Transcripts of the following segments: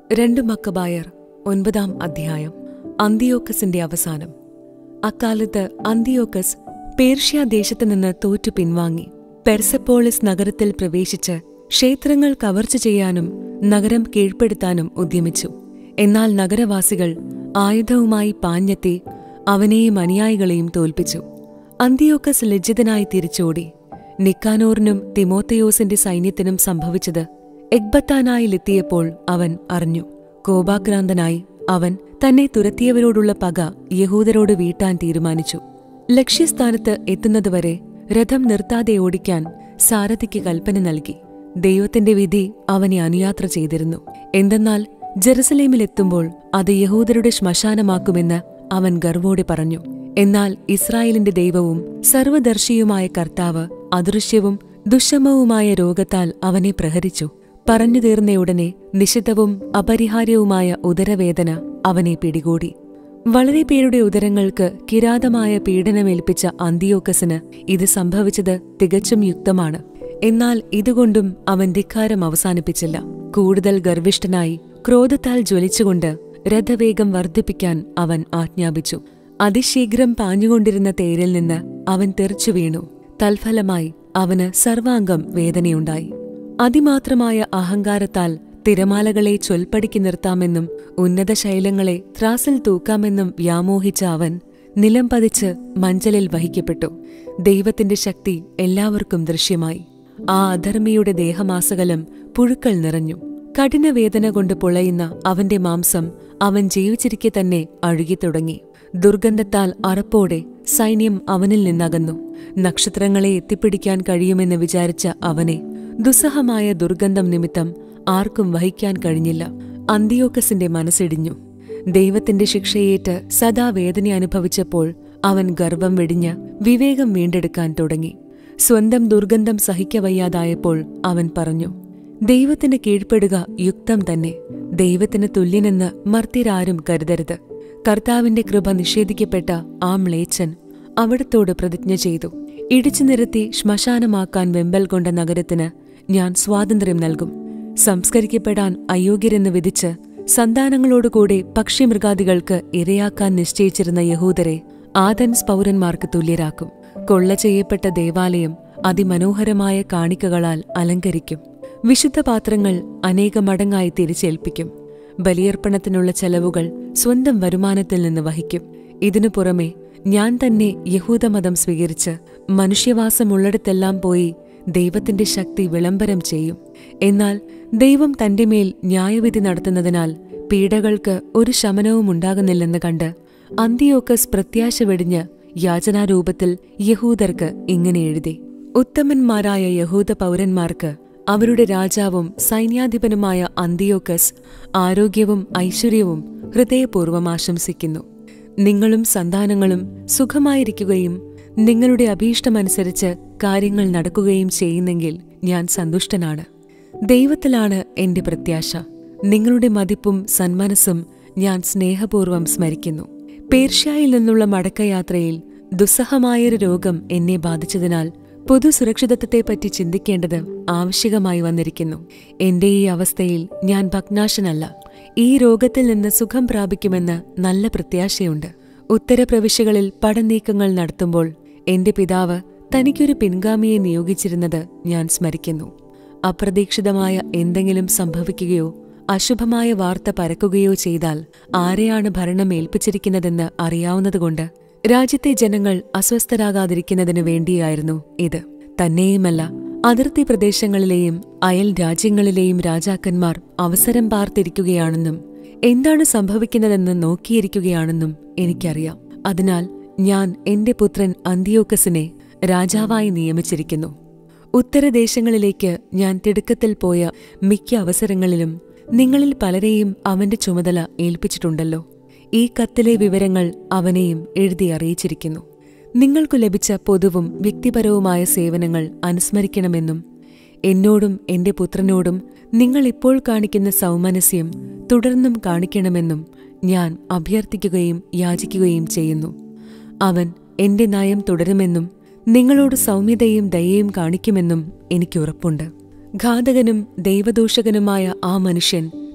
രണ്ട് മക്കബായർ ഒൻപതാം അധ്യായം അന്തിയോക്കസിന്റെ അവസാനം അക്കാലത്ത് അന്തിയോക്കസ് പേർഷ്യ ദേശത്തു നിന്ന് തോറ്റു പിൻവാങ്ങി പെർസപ്പോളിസ് നഗരത്തിൽ പ്രവേശിച്ച് ക്ഷേത്രങ്ങൾ കവർച്ച ചെയ്യാനും നഗരം കീഴ്പ്പെടുത്താനും ഉദ്യമിച്ചു എന്നാൽ നഗരവാസികൾ ആയുധവുമായി പാഞ്ഞെത്തി അവനെയും അനുയായികളെയും തോൽപ്പിച്ചു അന്തിയോക്കസ് ലജ്ജിതനായി തിരിച്ചോടി നിക്കാനോറിനും തിമോത്തയോസിന്റെ സൈന്യത്തിനും സംഭവിച്ചത് എഗ്ബത്താനായിലെത്തിയപ്പോൾ അവൻ അറിഞ്ഞു കോപാക്രാന്തനായി അവൻ തന്നെ തുരത്തിയവരോടുള്ള പക യഹൂദരോട് വീട്ടാൻ തീരുമാനിച്ചു ലക്ഷ്യസ്ഥാനത്ത് എത്തുന്നതുവരെ രഥം നിർത്താതെ ഓടിക്കാൻ സാരഥിക്ക് കൽപ്പന നൽകി ദൈവത്തിന്റെ വിധി അവനെ അനുയാത്ര ചെയ്തിരുന്നു എന്തെന്നാൽ ജെറുസലേമിലെത്തുമ്പോൾ അത് യഹൂദരുടെ ശ്മശാനമാക്കുമെന്ന് അവൻ ഗർവോടെ പറഞ്ഞു എന്നാൽ ഇസ്രായേലിന്റെ ദൈവവും സർവദർശിയുമായ കർത്താവ് അദൃശ്യവും ദുഷമവുമായ രോഗത്താൽ അവനെ പ്രഹരിച്ചു പറഞ്ഞു തീർന്നയുടനെ നിശിതവും അപരിഹാര്യവുമായ ഉദരവേദന അവനെ പിടികൂടി വളരെ പേരുടെ ഉദരങ്ങൾക്ക് കിരാതമായ പീഡനമേൽപ്പിച്ച അന്തിയോക്കസിന് ഇത് സംഭവിച്ചത് തികച്ചും യുക്തമാണ് എന്നാൽ ഇതുകൊണ്ടും അവൻ ധിക്കാരം അവസാനിപ്പിച്ചില്ല കൂടുതൽ ഗർവിഷ്ഠനായി ക്രോധത്താൽ ജ്വലിച്ചുകൊണ്ട് രഥവേഗം വർദ്ധിപ്പിക്കാൻ അവൻ ആജ്ഞാപിച്ചു അതിശീഘ്രം പാഞ്ഞുകൊണ്ടിരുന്ന തേരിൽ നിന്ന് അവൻ തെറിച്ചു വീണു തൽഫലമായി അവന് സർവാംഗം വേദനയുണ്ടായി അതിമാത്രമായ അഹങ്കാരത്താൽ തിരമാലകളെ ചൊൽപ്പടിക്ക് നിർത്താമെന്നും ഉന്നത ശൈലങ്ങളെ ത്രാസിൽ തൂക്കാമെന്നും വ്യാമോഹിച്ച അവൻ നിലം പതിച്ച് മഞ്ചലിൽ വഹിക്കപ്പെട്ടു ദൈവത്തിന്റെ ശക്തി എല്ലാവർക്കും ദൃശ്യമായി ആ അധർമ്മിയുടെ ദേഹമാസകലം പുഴുക്കൾ നിറഞ്ഞു കഠിനവേദന കൊണ്ട് പുളയുന്ന അവന്റെ മാംസം അവൻ ജീവിച്ചിരിക്കെ തന്നെ അഴുകിത്തുടങ്ങി ദുർഗന്ധത്താൽ അറപ്പോടെ സൈന്യം അവനിൽ നിന്നകന്നു നക്ഷത്രങ്ങളെ എത്തിപ്പിടിക്കാൻ കഴിയുമെന്ന് വിചാരിച്ച അവനെ ദുസ്സഹമായ ദുർഗന്ധം നിമിത്തം ആർക്കും വഹിക്കാൻ കഴിഞ്ഞില്ല അന്തിയോക്കസിന്റെ മനസ്സിടിഞ്ഞു ദൈവത്തിന്റെ ശിക്ഷയേറ്റ് സദാ വേദന അനുഭവിച്ചപ്പോൾ അവൻ ഗർവം വെടിഞ്ഞ് വിവേകം വീണ്ടെടുക്കാൻ തുടങ്ങി സ്വന്തം ദുർഗന്ധം സഹിക്കവയ്യാതായപ്പോൾ അവൻ പറഞ്ഞു ദൈവത്തിന് കീഴ്പ്പെടുക യുക്തം തന്നെ ദൈവത്തിന് തുല്യനെന്ന് മർത്യരാരും കരുതരുത് കർത്താവിന്റെ കൃപ നിഷേധിക്കപ്പെട്ട ആ മ്ലേച്ഛൻ അവിടത്തോട് പ്രതിജ്ഞ ചെയ്തു ഇടിച്ചു നിരത്തി ശ്മശാനമാക്കാൻ വെമ്പൽ കൊണ്ട നഗരത്തിന് ഞാൻ സ്വാതന്ത്ര്യം നൽകും സംസ്കരിക്കപ്പെടാൻ അയോഗ്യരെന്ന് വിധിച്ച് സന്താനങ്ങളോടുകൂടെ പക്ഷിമൃഗാദികൾക്ക് ഇരയാക്കാൻ നിശ്ചയിച്ചിരുന്ന യഹൂദരെ ആദൻസ് പൗരന്മാർക്ക് തുല്യരാക്കും കൊള്ള ചെയ്യപ്പെട്ട ദേവാലയം അതിമനോഹരമായ കാണിക്കകളാൽ അലങ്കരിക്കും വിശുദ്ധ പാത്രങ്ങൾ അനേക മടങ്ങായി തിരിച്ചേൽപ്പിക്കും ബലിയർപ്പണത്തിനുള്ള ചെലവുകൾ സ്വന്തം വരുമാനത്തിൽ നിന്ന് വഹിക്കും ഇതിനു പുറമെ ഞാൻ തന്നെ യഹൂദമതം സ്വീകരിച്ച് മനുഷ്യവാസമുള്ളിടത്തെല്ലാം പോയി ദൈവത്തിന്റെ ശക്തി വിളംബരം ചെയ്യും എന്നാൽ ദൈവം തന്റെ മേൽ ന്യായവിധി നടത്തുന്നതിനാൽ പീഡകൾക്ക് ഒരു ശമനവും ഉണ്ടാകുന്നില്ലെന്ന് കണ്ട് അന്തിയോക്കസ് പ്രത്യാശ വെടിഞ്ഞ് യാചനാരൂപത്തിൽ യഹൂദർക്ക് ഇങ്ങനെ എഴുതി ഉത്തമന്മാരായ യഹൂദ പൗരന്മാർക്ക് അവരുടെ രാജാവും സൈന്യാധിപനുമായ അന്തിയോക്കസ് ആരോഗ്യവും ഐശ്വര്യവും ഹൃദയപൂർവ്വം ആശംസിക്കുന്നു നിങ്ങളും സന്താനങ്ങളും സുഖമായിരിക്കുകയും നിങ്ങളുടെ അഭീഷ്ടമനുസരിച്ച് കാര്യങ്ങൾ നടക്കുകയും ചെയ്യുന്നെങ്കിൽ ഞാൻ സന്തുഷ്ടനാണ് ദൈവത്തിലാണ് എന്റെ പ്രത്യാശ നിങ്ങളുടെ മതിപ്പും സന്മനസ്സും ഞാൻ സ്നേഹപൂർവ്വം സ്മരിക്കുന്നു പേർഷ്യയിൽ നിന്നുള്ള മടക്കയാത്രയിൽ ദുസ്സഹമായൊരു രോഗം എന്നെ ബാധിച്ചതിനാൽ പൊതുസുരക്ഷിതത്വത്തെപ്പറ്റി ചിന്തിക്കേണ്ടത് ആവശ്യകമായി വന്നിരിക്കുന്നു എന്റെ ഈ അവസ്ഥയിൽ ഞാൻ ഭഗ്നാശനല്ല ഈ രോഗത്തിൽ നിന്ന് സുഖം പ്രാപിക്കുമെന്ന് നല്ല പ്രത്യാശയുണ്ട് ഉത്തരപ്രവിശ്യകളിൽ പടനീക്കങ്ങൾ നടത്തുമ്പോൾ എന്റെ പിതാവ് തനിക്കൊരു പിൻഗാമിയെ നിയോഗിച്ചിരുന്നത് ഞാൻ സ്മരിക്കുന്നു അപ്രതീക്ഷിതമായ എന്തെങ്കിലും സംഭവിക്കുകയോ അശുഭമായ വാർത്ത പരക്കുകയോ ചെയ്താൽ ആരെയാണ് ഭരണം ഏൽപ്പിച്ചിരിക്കുന്നതെന്ന് അറിയാവുന്നതുകൊണ്ട് രാജ്യത്തെ ജനങ്ങൾ അസ്വസ്ഥരാകാതിരിക്കുന്നതിനു വേണ്ടിയായിരുന്നു ഇത് തന്നെയുമല്ല അതിർത്തി പ്രദേശങ്ങളിലെയും അയൽ രാജ്യങ്ങളിലെയും രാജാക്കന്മാർ അവസരം പാർത്തിരിക്കുകയാണെന്നും എന്താണ് സംഭവിക്കുന്നതെന്ന് നോക്കിയിരിക്കുകയാണെന്നും എനിക്കറിയാം അതിനാൽ ഞാൻ എന്റെ പുത്രൻ അന്തിയോക്കസിനെ രാജാവായി നിയമിച്ചിരിക്കുന്നു ഉത്തരദേശങ്ങളിലേക്ക് ഞാൻ തിടുക്കത്തിൽ പോയ മിക്ക അവസരങ്ങളിലും നിങ്ങളിൽ പലരെയും അവന്റെ ചുമതല ഏൽപ്പിച്ചിട്ടുണ്ടല്ലോ ഈ കത്തിലെ വിവരങ്ങൾ അവനെയും എഴുതി അറിയിച്ചിരിക്കുന്നു നിങ്ങൾക്കു ലഭിച്ച പൊതുവും വ്യക്തിപരവുമായ സേവനങ്ങൾ അനുസ്മരിക്കണമെന്നും എന്നോടും എന്റെ പുത്രനോടും നിങ്ങൾ ഇപ്പോൾ കാണിക്കുന്ന സൗമനസ്യം തുടർന്നും കാണിക്കണമെന്നും ഞാൻ അഭ്യർത്ഥിക്കുകയും യാചിക്കുകയും ചെയ്യുന്നു അവൻ എന്റെ നയം തുടരുമെന്നും നിങ്ങളോട് സൗമ്യതയും ദയയും കാണിക്കുമെന്നും എനിക്കുറപ്പുണ്ട് ഘാതകനും ദൈവദൂഷകനുമായ ആ മനുഷ്യൻ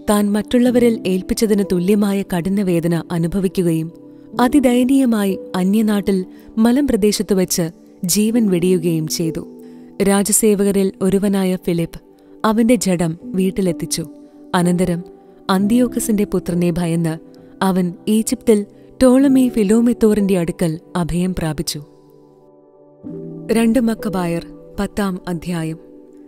താൻ മറ്റുള്ളവരിൽ ഏൽപ്പിച്ചതിന് തുല്യമായ കഠിനവേദന അനുഭവിക്കുകയും അതിദയനീയമായി അന്യനാട്ടിൽ മലമ്പ്രദേശത്ത് വെച്ച് ജീവൻ വെടിയുകയും ചെയ്തു രാജസേവകരിൽ ഒരുവനായ ഫിലിപ്പ് അവന്റെ ജഡം വീട്ടിലെത്തിച്ചു അനന്തരം അന്തിയോക്കസിന്റെ പുത്രനെ ഭയന്ന് അവൻ ഈജിപ്തിൽ ടോളമി ഫിലോമെത്തോറിന്റെ അടുക്കൽ അഭയം പ്രാപിച്ചു രണ്ട് മക്കബായർ പത്താം അധ്യായം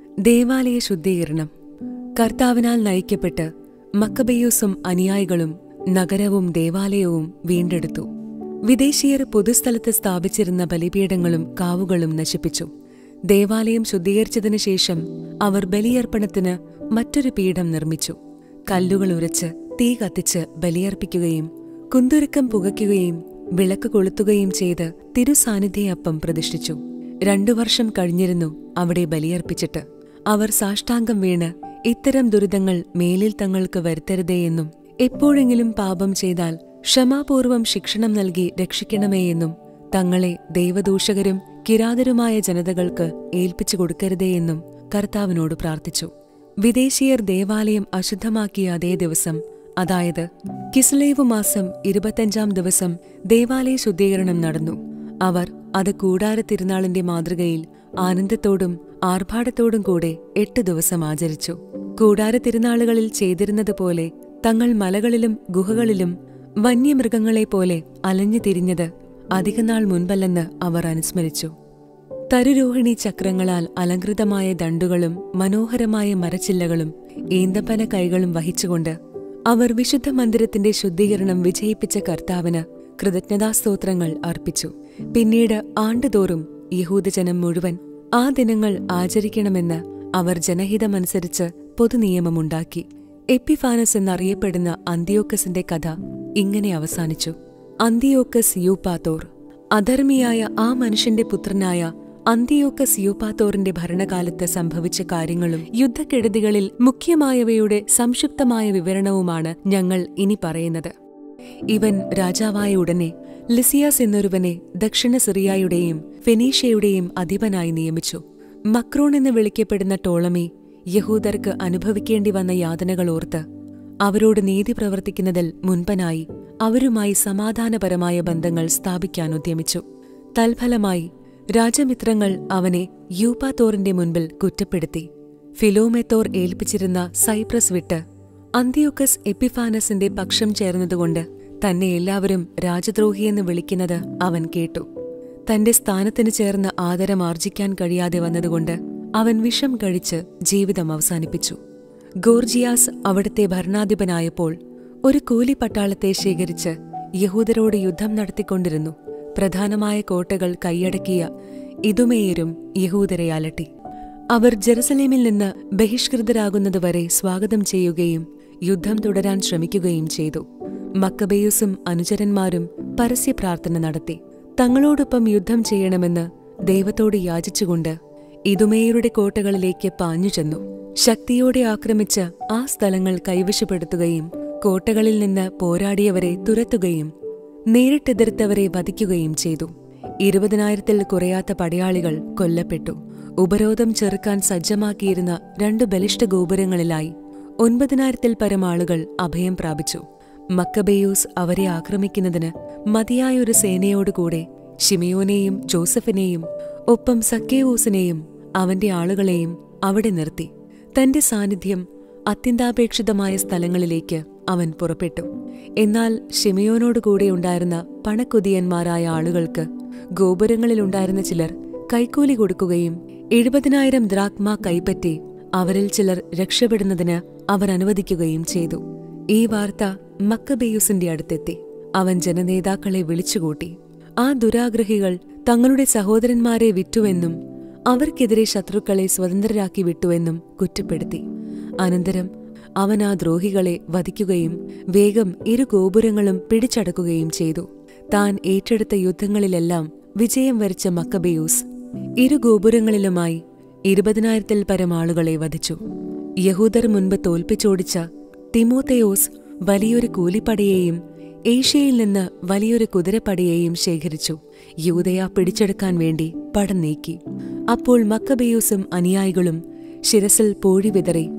ദേവാലയ ശുദ്ധീകരണം കർത്താവിനാൽ നയിക്കപ്പെട്ട് മക്കബയൂസും അനുയായികളും നഗരവും ദേവാലയവും വീണ്ടെടുത്തു വിദേശീയർ പൊതുസ്ഥലത്ത് സ്ഥാപിച്ചിരുന്ന ബലിപീഠങ്ങളും കാവുകളും നശിപ്പിച്ചു ദേവാലയം ശുദ്ധീകരിച്ചതിനു ശേഷം അവർ ബലിയർപ്പണത്തിന് മറ്റൊരു പീഠം നിർമ്മിച്ചു കല്ലുകൾ ഉരച്ച് തീ കത്തിച്ച് ബലിയർപ്പിക്കുകയും കുന്തുരുക്കം പുകയ്ക്കുകയും വിളക്ക് കൊളുത്തുകയും ചെയ്ത് തിരുസാന്നിധ്യയപ്പം പ്രതിഷ്ഠിച്ചു രണ്ടു വർഷം കഴിഞ്ഞിരുന്നു അവിടെ ബലിയർപ്പിച്ചിട്ട് അവർ സാഷ്ടാംഗം വീണ് ഇത്തരം ദുരിതങ്ങൾ മേലിൽ തങ്ങൾക്ക് വരുത്തരുതേയെന്നും എപ്പോഴെങ്കിലും പാപം ചെയ്താൽ ക്ഷമാപൂർവം ശിക്ഷണം നൽകി രക്ഷിക്കണമേയെന്നും തങ്ങളെ ദൈവദൂഷകരും കിരാതരുമായ ജനതകൾക്ക് ഏൽപ്പിച്ചു കൊടുക്കരുതേയെന്നും കർത്താവിനോട് പ്രാർത്ഥിച്ചു വിദേശീയർ ദേവാലയം അശുദ്ധമാക്കിയ അതേ ദിവസം അതായത് കിസ്ലേവ് മാസം ഇരുപത്തഞ്ചാം ദിവസം ദേവാലയ ശുദ്ധീകരണം നടന്നു അവർ അത് കൂടാര തിരുനാളിന്റെ മാതൃകയിൽ ആനന്ദത്തോടും ആർഭാടത്തോടും കൂടെ എട്ട് ദിവസം ആചരിച്ചു കൂടാര തിരുനാളുകളിൽ ചെയ്തിരുന്നതുപോലെ തങ്ങൾ മലകളിലും ഗുഹകളിലും വന്യമൃഗങ്ങളെപ്പോലെ അലഞ്ഞു തിരിഞ്ഞത് അധികനാൾ മുൻപല്ലെന്ന് അവർ അനുസ്മരിച്ചു തരുരോഹിണി ചക്രങ്ങളാൽ അലങ്കൃതമായ ദണ്ടുകളും മനോഹരമായ മരച്ചില്ലകളും ഈന്തപ്പന കൈകളും വഹിച്ചുകൊണ്ട് അവർ വിശുദ്ധ മന്ദിരത്തിന്റെ ശുദ്ധീകരണം വിജയിപ്പിച്ച കർത്താവിന് കൃതജ്ഞതാസ്തോത്രങ്ങൾ അർപ്പിച്ചു പിന്നീട് ആണ്ടുതോറും യഹൂദജനം മുഴുവൻ ആ ദിനങ്ങൾ ആചരിക്കണമെന്ന് അവർ ജനഹിതമനുസരിച്ച് പൊതുനിയമമുണ്ടാക്കി എപ്പിഫാനസ് എന്നറിയപ്പെടുന്ന അന്തിയോക്കസിന്റെ കഥ ഇങ്ങനെ അവസാനിച്ചു അന്തിയോക്കസ് യൂപ്പാത്തോർ അധർമ്മിയായ ആ മനുഷ്യന്റെ പുത്രനായ അന്തിയോക്കസ് യൂപ്പാത്തോറിന്റെ ഭരണകാലത്ത് സംഭവിച്ച കാര്യങ്ങളും യുദ്ധക്കെടുതികളിൽ മുഖ്യമായവയുടെ സംക്ഷിപ്തമായ വിവരണവുമാണ് ഞങ്ങൾ ഇനി പറയുന്നത് ഇവൻ രാജാവായ ഉടനെ ലിസിയാസ് എന്നൊരുവനെ ദക്ഷിണ സിറിയായുടെയും ഫെനീഷ്യയുടെയും അധിപനായി നിയമിച്ചു മക്രോൺ എന്ന് വിളിക്കപ്പെടുന്ന ടോളമി യഹൂദർക്ക് അനുഭവിക്കേണ്ടി വന്ന യാതനകൾ ഓർത്ത് അവരോട് നീതി പ്രവർത്തിക്കുന്നതിൽ മുൻപനായി അവരുമായി സമാധാനപരമായ ബന്ധങ്ങൾ സ്ഥാപിക്കാൻ ഉദ്യമിച്ചു തൽഫലമായി രാജമിത്രങ്ങൾ അവനെ യൂപ്പാത്തോറിന്റെ മുൻപിൽ കുറ്റപ്പെടുത്തി ഫിലോമെത്തോർ ഏൽപ്പിച്ചിരുന്ന സൈപ്രസ് വിട്ട് അന്തിയോക്കസ് എപ്പിഫാനസിന്റെ പക്ഷം ചേർന്നതുകൊണ്ട് തന്നെ എല്ലാവരും രാജദ്രോഹിയെന്ന് വിളിക്കുന്നത് അവൻ കേട്ടു തന്റെ സ്ഥാനത്തിന് ചേർന്ന ആദരം ആർജിക്കാൻ കഴിയാതെ വന്നതുകൊണ്ട് അവൻ വിഷം കഴിച്ച് ജീവിതം അവസാനിപ്പിച്ചു ഗോർജിയാസ് അവിടുത്തെ ഭരണാധിപനായപ്പോൾ ഒരു കൂലി പട്ടാളത്തെ ശേഖരിച്ച് യഹൂദരോട് യുദ്ധം നടത്തിക്കൊണ്ടിരുന്നു പ്രധാനമായ കോട്ടകൾ കൈയടക്കിയ ഇതുമേയരും യഹൂദരെ അലട്ടി അവർ ജെറുസലേമിൽ നിന്ന് ബഹിഷ്കൃതരാകുന്നതുവരെ സ്വാഗതം ചെയ്യുകയും യുദ്ധം തുടരാൻ ശ്രമിക്കുകയും ചെയ്തു മക്കബേയുസും അനുചരന്മാരും പരസ്യ പ്രാർത്ഥന നടത്തി തങ്ങളോടൊപ്പം യുദ്ധം ചെയ്യണമെന്ന് ദൈവത്തോട് യാചിച്ചുകൊണ്ട് ഇതുമേയരുടെ കോട്ടകളിലേക്ക് പാഞ്ഞു ചെന്നു ശക്തിയോടെ ആക്രമിച്ച് ആ സ്ഥലങ്ങൾ കൈവശപ്പെടുത്തുകയും കോട്ടകളിൽ നിന്ന് പോരാടിയവരെ തുരത്തുകയും നേരിട്ടെതിർത്തവരെ വധിക്കുകയും ചെയ്തു ഇരുപതിനായിരത്തിൽ കുറയാത്ത പടയാളികൾ കൊല്ലപ്പെട്ടു ഉപരോധം ചെറുക്കാൻ സജ്ജമാക്കിയിരുന്ന രണ്ട് ബലിഷ്ഠ ഗോപുരങ്ങളിലായി ഒൻപതിനായിരത്തിൽ പരം ആളുകൾ അഭയം പ്രാപിച്ചു മക്കബേയൂസ് അവരെ ആക്രമിക്കുന്നതിന് മതിയായൊരു സേനയോടുകൂടെ ഷിമിയോനെയും ജോസഫിനെയും ഒപ്പം സക്കേവൂസിനെയും അവന്റെ ആളുകളെയും അവിടെ നിർത്തി തന്റെ സാന്നിധ്യം അത്യന്താപേക്ഷിതമായ സ്ഥലങ്ങളിലേക്ക് അവൻ പുറപ്പെട്ടു എന്നാൽ ഷിമിയോനോടുകൂടെ ഉണ്ടായിരുന്ന പണക്കുതിയന്മാരായ ആളുകൾക്ക് ഗോപുരങ്ങളിലുണ്ടായിരുന്ന ചിലർ കൈക്കൂലി കൊടുക്കുകയും എഴുപതിനായിരം ദ്രാഗ്മ കൈപ്പറ്റി അവരിൽ ചിലർ രക്ഷപ്പെടുന്നതിന് അവർ അനുവദിക്കുകയും ചെയ്തു ഈ വാർത്ത മക്കബേയുസിന്റെ അടുത്തെത്തി അവൻ ജനനേതാക്കളെ വിളിച്ചുകൂട്ടി ആ ദുരാഗ്രഹികൾ തങ്ങളുടെ സഹോദരന്മാരെ വിറ്റുവെന്നും അവർക്കെതിരെ ശത്രുക്കളെ സ്വതന്ത്രരാക്കി വിട്ടുവെന്നും കുറ്റപ്പെടുത്തി അനന്തരം അവൻ ആ ദ്രോഹികളെ വധിക്കുകയും വേഗം ഇരു ഗോപുരങ്ങളും പിടിച്ചടക്കുകയും ചെയ്തു താൻ ഏറ്റെടുത്ത യുദ്ധങ്ങളിലെല്ലാം വിജയം വരിച്ച മക്കബെയൂസ് ഇരു ഗോപുരങ്ങളിലുമായി ഇരുപതിനായിരത്തിൽ പരം ആളുകളെ വധിച്ചു യഹൂദർ മുൻപ് തോൽപ്പിച്ചോടിച്ച തിമോത്തയോസ് വലിയൊരു കൂലിപ്പടയെയും ഏഷ്യയിൽ നിന്ന് വലിയൊരു കുതിരപ്പടയെയും ശേഖരിച്ചു യൂതയ പിടിച്ചെടുക്കാൻ വേണ്ടി പടം നീക്കി അപ്പോൾ മക്കബെയൂസും അനുയായികളും ശിരസിൽ പോഴി വിതറി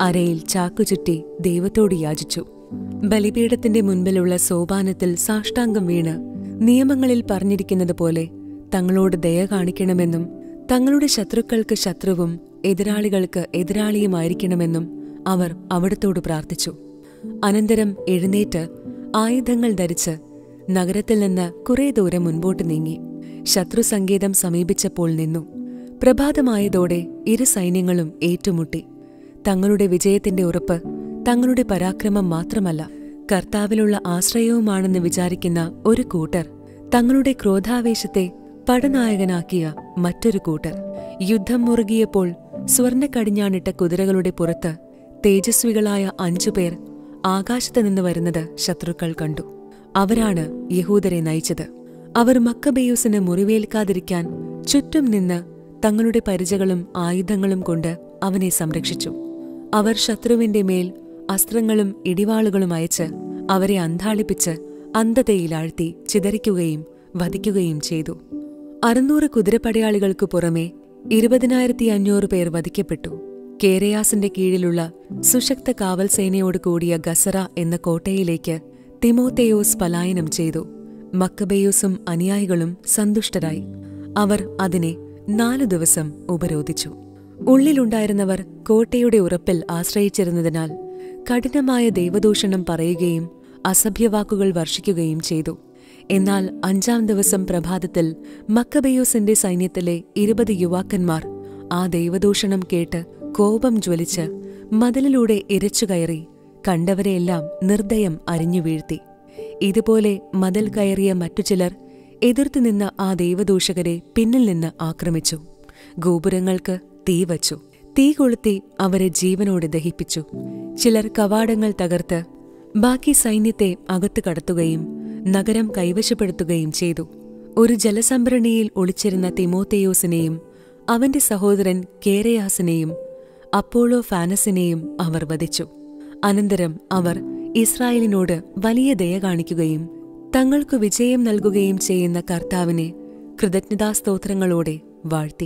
അരയിൽ ചാക്കുചുറ്റി ദൈവത്തോട് യാചിച്ചു ബലിപീഠത്തിന്റെ മുൻപിലുള്ള സോപാനത്തിൽ സാഷ്ടാംഗം വീണ് നിയമങ്ങളിൽ പറഞ്ഞിരിക്കുന്നത് പോലെ തങ്ങളോട് ദയ കാണിക്കണമെന്നും തങ്ങളുടെ ശത്രുക്കൾക്ക് ശത്രുവും എതിരാളികൾക്ക് എതിരാളിയുമായിരിക്കണമെന്നും അവർ അവിടത്തോട് പ്രാർത്ഥിച്ചു അനന്തരം എഴുന്നേറ്റ് ആയുധങ്ങൾ ധരിച്ച് നഗരത്തിൽ നിന്ന് കുറെ ദൂരം മുൻപോട്ട് നീങ്ങി ശത്രുസങ്കേതം സമീപിച്ചപ്പോൾ നിന്നു പ്രഭാതമായതോടെ ഇരു സൈന്യങ്ങളും ഏറ്റുമുട്ടി തങ്ങളുടെ വിജയത്തിന്റെ ഉറപ്പ് തങ്ങളുടെ പരാക്രമം മാത്രമല്ല കർത്താവിലുള്ള ആശ്രയവുമാണെന്ന് വിചാരിക്കുന്ന ഒരു കൂട്ടർ തങ്ങളുടെ ക്രോധാവേശത്തെ പടനായകനാക്കിയ മറ്റൊരു കൂട്ടർ യുദ്ധം മുറുകിയപ്പോൾ സ്വർണ്ണ കടിഞ്ഞാണിട്ട കുതിരകളുടെ പുറത്ത് തേജസ്വികളായ അഞ്ചുപേർ ആകാശത്ത് നിന്ന് വരുന്നത് ശത്രുക്കൾ കണ്ടു അവരാണ് യഹൂദരെ നയിച്ചത് അവർ മക്കബേയൂസിന് മുറിവേൽക്കാതിരിക്കാൻ ചുറ്റും നിന്ന് തങ്ങളുടെ പരിചകളും ആയുധങ്ങളും കൊണ്ട് അവനെ സംരക്ഷിച്ചു അവർ ശത്രുവിന്റെ മേൽ അസ്ത്രങ്ങളും ഇടിവാളുകളും അയച്ച് അവരെ അന്താളിപ്പിച്ച് അന്ധതയിലാഴ്ത്തി ചിതറിക്കുകയും വധിക്കുകയും ചെയ്തു അറുന്നൂറ് കുതിരപ്പടയാളികൾക്കു പുറമെ ഇരുപതിനായിരത്തി അഞ്ഞൂറ് പേർ വധിക്കപ്പെട്ടു കേരയാസിന്റെ കീഴിലുള്ള സുശക്ത കാവൽ സേനയോട് കൂടിയ ഗസറ എന്ന കോട്ടയിലേക്ക് തിമോത്തേയോസ് പലായനം ചെയ്തു മക്കബേയോസും അനുയായികളും സന്തുഷ്ടരായി അവർ അതിനെ നാലു ദിവസം ഉപരോധിച്ചു ഉള്ളിലുണ്ടായിരുന്നവർ കോട്ടയുടെ ഉറപ്പിൽ ആശ്രയിച്ചിരുന്നതിനാൽ കഠിനമായ ദൈവദൂഷണം പറയുകയും അസഭ്യവാക്കുകൾ വർഷിക്കുകയും ചെയ്തു എന്നാൽ അഞ്ചാം ദിവസം പ്രഭാതത്തിൽ മക്കബയോസിന്റെ സൈന്യത്തിലെ ഇരുപത് യുവാക്കന്മാർ ആ ദൈവദൂഷണം കേട്ട് കോപം ജ്വലിച്ച് മതിലിലൂടെ ഇരച്ചുകയറി കണ്ടവരെയെല്ലാം നിർദ്ദയം അരിഞ്ഞു വീഴ്ത്തി ഇതുപോലെ മതിൽ കയറിയ മറ്റു ചിലർ എതിർത്തുനിന്ന ആ ദൈവദൂഷകരെ പിന്നിൽ നിന്ന് ആക്രമിച്ചു ഗോപുരങ്ങൾക്ക് തീ വച്ചു തീ കൊളുത്തി അവരെ ജീവനോടെ ദഹിപ്പിച്ചു ചിലർ കവാടങ്ങൾ തകർത്ത് ബാക്കി സൈന്യത്തെ അകത്തു കടത്തുകയും നഗരം കൈവശപ്പെടുത്തുകയും ചെയ്തു ഒരു ജലസംഭരണിയിൽ ഒളിച്ചിരുന്ന തിമോത്തേയോസിനെയും അവന്റെ സഹോദരൻ കേരയാസിനെയും അപ്പോളോ ഫാനസിനെയും അവർ വധിച്ചു അനന്തരം അവർ ഇസ്രായേലിനോട് വലിയ ദയ കാണിക്കുകയും തങ്ങൾക്കു വിജയം നൽകുകയും ചെയ്യുന്ന കർത്താവിനെ കൃതജ്ഞതാസ്തോത്രങ്ങളോടെ വാഴ്ത്തി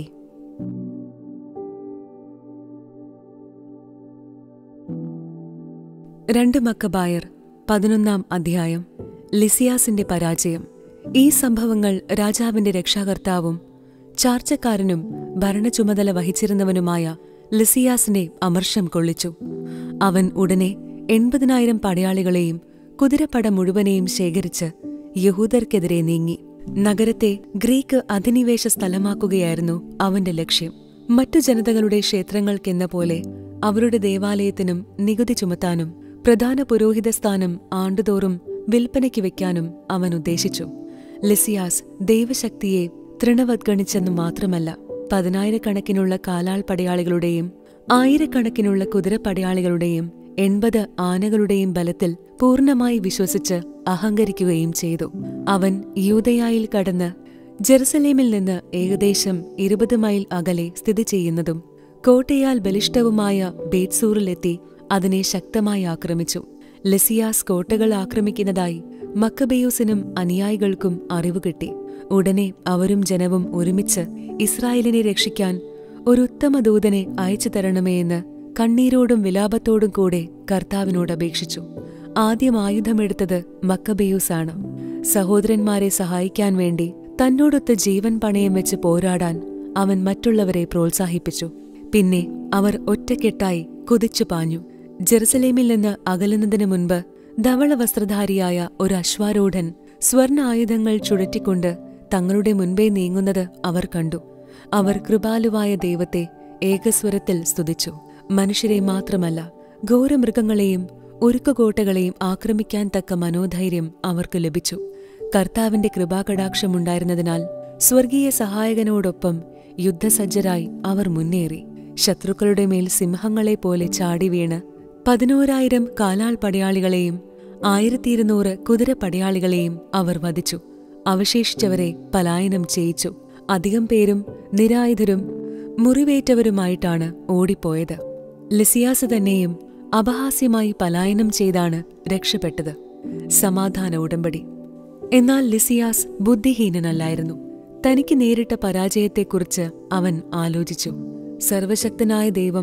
രണ്ട് മക്കബായർ പതിനൊന്നാം അധ്യായം ലിസിയാസിന്റെ പരാജയം ഈ സംഭവങ്ങൾ രാജാവിന്റെ രക്ഷാകർത്താവും ചാർച്ചക്കാരനും ഭരണചുമതല വഹിച്ചിരുന്നവനുമായ ലിസിയാസിനെ അമർഷം കൊള്ളിച്ചു അവൻ ഉടനെ എൺപതിനായിരം പടയാളികളെയും കുതിരപ്പട മുഴുവനെയും ശേഖരിച്ച് യഹൂദർക്കെതിരെ നീങ്ങി നഗരത്തെ ഗ്രീക്ക് അധിനിവേശ സ്ഥലമാക്കുകയായിരുന്നു അവന്റെ ലക്ഷ്യം മറ്റു ജനതകളുടെ ക്ഷേത്രങ്ങൾക്കെന്ന പോലെ അവരുടെ ദേവാലയത്തിനും നികുതി ചുമത്താനും പ്രധാന പുരോഹിത സ്ഥാനം ആണ്ടുതോറും വിൽപ്പനയ്ക്ക് വെക്കാനും അവൻ ഉദ്ദേശിച്ചു ലിസിയാസ് ദൈവശക്തിയെ തൃണവദ്ഗണിച്ചെന്നു മാത്രമല്ല പതിനായിരക്കണക്കിനുള്ള കാലാൾ പടയാളികളുടെയും ആയിരക്കണക്കിനുള്ള കുതിരപ്പടയാളികളുടെയും എൺപത് ആനകളുടെയും ബലത്തിൽ പൂർണ്ണമായി വിശ്വസിച്ച് അഹങ്കരിക്കുകയും ചെയ്തു അവൻ യൂതയായിൽ കടന്ന് ജെറുസലേമിൽ നിന്ന് ഏകദേശം ഇരുപത് മൈൽ അകലെ സ്ഥിതി ചെയ്യുന്നതും കോട്ടയാൽ ബലിഷ്ഠവുമായ ബേത്സൂറിലെത്തി അതിനെ ശക്തമായി ആക്രമിച്ചു ലെസിയാസ് കോട്ടകൾ ആക്രമിക്കുന്നതായി മക്കബേയൂസിനും അനുയായികൾക്കും അറിവ് കിട്ടി ഉടനെ അവരും ജനവും ഒരുമിച്ച് ഇസ്രായേലിനെ രക്ഷിക്കാൻ ഒരു ഉത്തമ ദൂതനെ അയച്ചു തരണമേ എന്ന് കണ്ണീരോടും വിലാപത്തോടും കൂടെ കർത്താവിനോട് അപേക്ഷിച്ചു ആദ്യം ആയുധമെടുത്തത് മക്കബേയൂസാണ് സഹോദരന്മാരെ സഹായിക്കാൻ വേണ്ടി തന്നോടൊത്ത് ജീവൻ പണയം വെച്ച് പോരാടാൻ അവൻ മറ്റുള്ളവരെ പ്രോത്സാഹിപ്പിച്ചു പിന്നെ അവർ ഒറ്റക്കെട്ടായി കുതിച്ചു പാഞ്ഞു ജെറുസലേമിൽ നിന്ന് അകലുന്നതിനു മുൻപ് ധവള വസ്ത്രധാരിയായ ഒരു അശ്വാരൂഢൻ സ്വർണ്ണ ആയുധങ്ങൾ ചുഴറ്റിക്കൊണ്ട് തങ്ങളുടെ മുൻപേ നീങ്ങുന്നത് അവർ കണ്ടു അവർ കൃപാലുവായ ദൈവത്തെ ഏകസ്വരത്തിൽ സ്തുതിച്ചു മനുഷ്യരെ മാത്രമല്ല ഘോരമൃഗങ്ങളെയും ഉരുക്കുകോട്ടകളെയും ആക്രമിക്കാൻ തക്ക മനോധൈര്യം അവർക്ക് ലഭിച്ചു കർത്താവിന്റെ കൃപാകടാക്ഷമുണ്ടായിരുന്നതിനാൽ സ്വർഗീയ സഹായകനോടൊപ്പം യുദ്ധസജ്ജരായി അവർ മുന്നേറി ശത്രുക്കളുടെ മേൽ സിംഹങ്ങളെപ്പോലെ ചാടി വീണ് പതിനോരായിരം കാലാൾ പടയാളികളെയും ആയിരത്തിയിരുന്നൂറ് കുതിര പടയാളികളെയും അവർ വധിച്ചു അവശേഷിച്ചവരെ പലായനം ചെയ്യിച്ചു അധികം പേരും നിരായുധരും മുറിവേറ്റവരുമായിട്ടാണ് ഓടിപ്പോയത് ലിസിയാസ് തന്നെയും അപഹാസ്യമായി പലായനം ചെയ്താണ് രക്ഷപ്പെട്ടത് സമാധാന ഉടമ്പടി എന്നാൽ ലിസിയാസ് ബുദ്ധിഹീനനല്ലായിരുന്നു തനിക്ക് നേരിട്ട പരാജയത്തെക്കുറിച്ച് അവൻ ആലോചിച്ചു സർവശക്തനായ ദൈവം